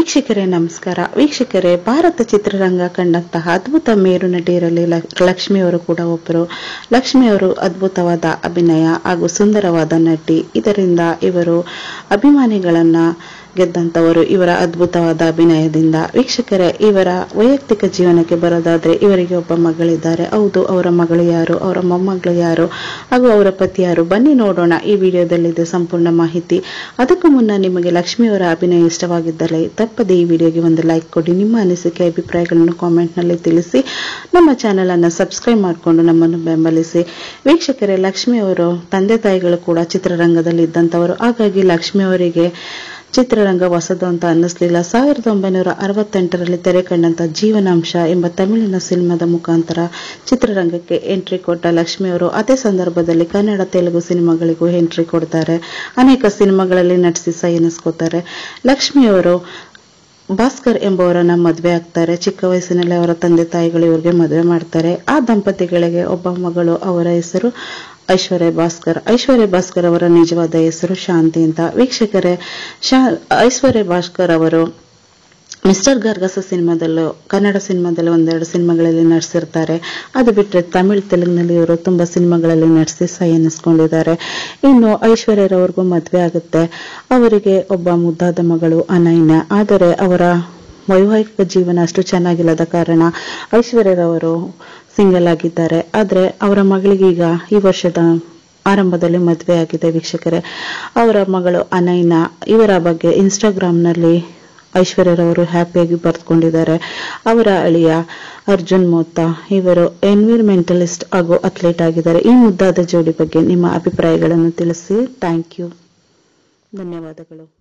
ವೀಕ್ಷಕರೇ ನಮಸ್ಕಾರ ವೀಕ್ಷಕರೇ ಭಾರತ ಚಿತ್ರರಂಗ ಕಂಡಂತಹ ಅದ್ಭುತ ಮೇರು ನಟಿಯರಲ್ಲಿ ಲ- ಲಕ್ಷ್ಮಿಯವರು ಕೂಡ ಒಬ್ಬರು ಲಕ್ಷ್ಮಿಯವರು ಅದ್ಭುತವಾದ ಅಭಿನಯ ಹಾಗೂ ಸುಂದರವಾದ ನಟಿ ಇದರಿಂದ ಇವರು ಅಭಿಮಾನಿಗಳನ್ನ ಗೆದ್ದಂತವರು ಇವರ ಅದ್ಭುತವಾದ ಅಭಿನಯದಿಂದ ವೀಕ್ಷಕರೇ ಇವರ ವೈಯಕ್ತಿಕ ಜೀವನಕ್ಕೆ ಬರೋದಾದ್ರೆ ಇವರಿಗೆ ಒಬ್ಬ ಮಗಳಿದ್ದಾರೆ ಹೌದು ಅವರ ಮಗಳು ಯಾರು ಅವರ ಮೊಮ್ಮಗಳು ಯಾರು ಹಾಗೂ ಅವರ ಪತಿ ಯಾರು ಬನ್ನಿ ನೋಡೋಣ ಈ ವಿಡಿಯೋದಲ್ಲಿದೆ ಸಂಪೂರ್ಣ ಮಾಹಿತಿ ಅದಕ್ಕೂ ಮುನ್ನ ನಿಮಗೆ ಲಕ್ಷ್ಮಿಯವರ ಅಭಿನಯ ಇಷ್ಟವಾಗಿದ್ದಲ್ಲಿ ತಪ್ಪದೆ ಈ ವಿಡಿಯೋಗೆ ಒಂದು ಲೈಕ್ ಕೊಡಿ ನಿಮ್ಮ ಅನಿಸಿಕೆ ಅಭಿಪ್ರಾಯಗಳನ್ನು ಕಾಮೆಂಟ್ನಲ್ಲಿ ತಿಳಿಸಿ ನಮ್ಮ ಚಾನೆಲ್ ಅನ್ನು ಸಬ್ಸ್ಕ್ರೈಬ್ ಮಾಡಿಕೊಂಡು ನಮ್ಮನ್ನು ಬೆಂಬಲಿಸಿ ವೀಕ್ಷಕರೇ ಲಕ್ಷ್ಮಿಯವರು ತಂದೆ ತಾಯಿಗಳು ಕೂಡ ಚಿತ್ರರಂಗದಲ್ಲಿ ಇದ್ದಂಥವರು ಹಾಗಾಗಿ ಲಕ್ಷ್ಮಿಯವರಿಗೆ ಚಿತ್ರರಂಗ ಹೊಸದು ಅಂತ ಅನ್ನಿಸ್ಲಿಲ್ಲ ಸಾವಿರದ ಒಂಬೈನೂರ ಅರವತ್ತೆಂಟರಲ್ಲಿ ತೆರೆ ಕಂಡಂತ ಜೀವನಾಂಶ ಎಂಬ ತಮಿಳಿನ ಸಿನಿಮಾದ ಮುಖಾಂತರ ಚಿತ್ರರಂಗಕ್ಕೆ ಎಂಟ್ರಿ ಕೊಟ್ಟ ಲಕ್ಷ್ಮಿಯವರು ಅದೇ ಸಂದರ್ಭದಲ್ಲಿ ಕನ್ನಡ ತೆಲುಗು ಸಿನಿಮಾಗಳಿಗೂ ಎಂಟ್ರಿ ಕೊಡ್ತಾರೆ ಅನೇಕ ಸಿನಿಮಾಗಳಲ್ಲಿ ನಟಿಸಿ ಸೈ ಎನಿಸ್ಕೋತಾರೆ ಲಕ್ಷ್ಮಿಯವರು ಭಾಸ್ಕರ್ ಎಂಬುವರನ್ನ ಮದುವೆ ಆಗ್ತಾರೆ ಚಿಕ್ಕ ವಯಸ್ಸಿನಲ್ಲಿ ಅವರ ತಂದೆ ತಾಯಿಗಳು ಇವರಿಗೆ ಮದುವೆ ಮಾಡ್ತಾರೆ ಆ ದಂಪತಿಗಳಿಗೆ ಒಬ್ಬ ಮಗಳು ಅವರ ಹೆಸರು ಐಶ್ವರ್ಯ ಭಾಸ್ಕರ್ ಐಶ್ವರ್ಯ ಭಾಸ್ಕರ್ ಅವರ ನಿಜವಾದ ಹೆಸರು ಶಾಂತಿ ಅಂತ ವೀಕ್ಷಕರೇ ಶಾ ಐಶ್ವರ್ಯ ಭಾಸ್ಕರ್ ಅವರು ಮಿಸ್ಟರ್ ಗರ್ಗಸ ಸಿನಿಮಾದಲ್ಲೂ ಕನ್ನಡ ಸಿನಿಮಾದಲ್ಲಿ ಒಂದೆರಡು ಸಿನಿಮಾಗಳಲ್ಲಿ ನಟಿಸಿರ್ತಾರೆ ಅದು ಬಿಟ್ಟರೆ ತಮಿಳ್ ತೆಲುಗಿನಲ್ಲಿ ಇವರು ತುಂಬಾ ಸಿನಿಮಾಗಳಲ್ಲಿ ನಟಿಸಿ ಸೈ ಎನಿಸ್ಕೊಂಡಿದ್ದಾರೆ ಇನ್ನು ಐಶ್ವರ್ಯರವ್ರಿಗೂ ಮದುವೆ ಆಗುತ್ತೆ ಅವರಿಗೆ ಒಬ್ಬ ಮುದ್ದಾದ ಮಗಳು ಅನೈನ್ಯ ಆದರೆ ಅವರ ವೈವಾಹಿಕ ಜೀವನ ಅಷ್ಟು ಚೆನ್ನಾಗಿಲ್ಲದ ಕಾರಣ ಐಶ್ವರ್ಯರವರು ಸಿಂಗಲ್ ಆಗಿದ್ದಾರೆ ಆದ್ರೆ ಅವರ ಮಗಳಿಗೀಗ ಈ ವರ್ಷದ ಆರಂಭದಲ್ಲಿ ಮದುವೆ ಆಗಿದೆ ವೀಕ್ಷಕರೇ ಅವರ ಮಗಳು ಅನೈನ ಇವರ ಬಗ್ಗೆ ಇನ್ಸ್ಟಾಗ್ರಾಮ್ನಲ್ಲಿ ಐಶ್ವರ್ಯರವರು ಹ್ಯಾಪಿಯಾಗಿ ಬರೆದುಕೊಂಡಿದ್ದಾರೆ ಅವರ ಅಳಿಯ ಅರ್ಜುನ್ ಮೋತ್ತ ಇವರು ಎನ್ವಿರ್ಮೆಂಟಲಿಸ್ಟ್ ಹಾಗೂ ಅಥ್ಲೀಟ್ ಆಗಿದ್ದಾರೆ ಈ ಮುದ್ದಾದ ಜೋಡಿ ಬಗ್ಗೆ ನಿಮ್ಮ ಅಭಿಪ್ರಾಯಗಳನ್ನು ತಿಳಿಸಿ ಥ್ಯಾಂಕ್ ಯು ಧನ್ಯವಾದಗಳು